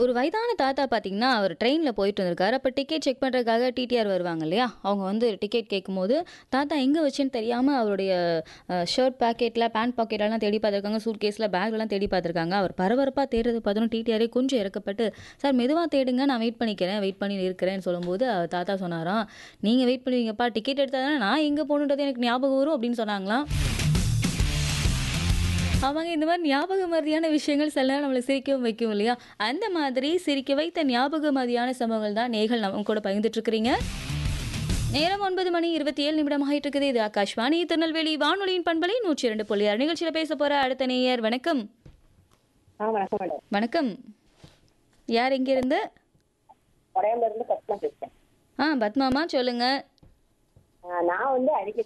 ஒரு வயதான தாத்தா பார்த்தீங்கன்னா, அவர் ட்ரெயின்ல போயிட்டு இருந்திருக்காரு. அப்ப டிக்கெட் செக் பண்றதுக்காக டிடிஆர் வருவாங்க இல்லையா? அவங்க வந்து டிக்கெட் கேட்கும்போது, தாத்தா எங்க வச்சேன்னு தெரியாம அவருடைய அ ஷர்ட் பாக்கெட்ல, பேண்ட் பாக்கெட்லலாம் தேடி பார்த்துருக்காங்க. சூட்கேஸ்ல, பேக்லலாம் தேடி பார்த்துருக்காங்க. அவர் பரபரப்பா தேடுறது பார்த்தோன்னே டிடிஆரே கொஞ்சம் இறக்கப்பட்டு, "சார் மெதுவா தேடுங்க. நான் வெயிட் பண்ணிக்கிறேன். வெயிட் பண்ணி இருக்கிறேன்னு" சொல்லும்போது, அவர் தாத்தா சொன்னாராம், "நீங்க வெயிட் பண்ணுவீங்கப்பா. டிக்கெட் எடுத்தா தானே நான் எங்க போகணுன்றது எனக்கு ஞாபகம் வரும்" அப்படின்னு சொன்னாங்களாம். ஆமாங்க. இந்த மாரி ஞாபக மறதியான விஷயங்கள் சில நேரம் நம்மள சிரிக்கவும் வைக்கும் இல்லையா? அந்த மாதிரி சிரிக்க வைத்த ஞாபக மறதியான சம்பவங்கள் தான் நேயர்கள் நம்ம கூட பகிர்ந்துட்டு இருக்கிறீங்க. நேரம் 9 மணி 27 நிமிடம் ஆயிட்டு இருக்குது. இது ஆகாஷ்வாணி திருநெல்வேலி வானொலியின் பண்பலை 102.6 நிகழ்ச்சியில பேச போற அடுத்த நேயர் வணக்கம். ஆ வணக்கம் மேடம். வணக்கம். யார் எங்கேருந்து? உடையாம்பூர்லேருந்து பத்மா பேசுறேன். ஆ பத்மாம்மா சொல்லுங்க. ஆ, நான் வந்து அடிக்கடி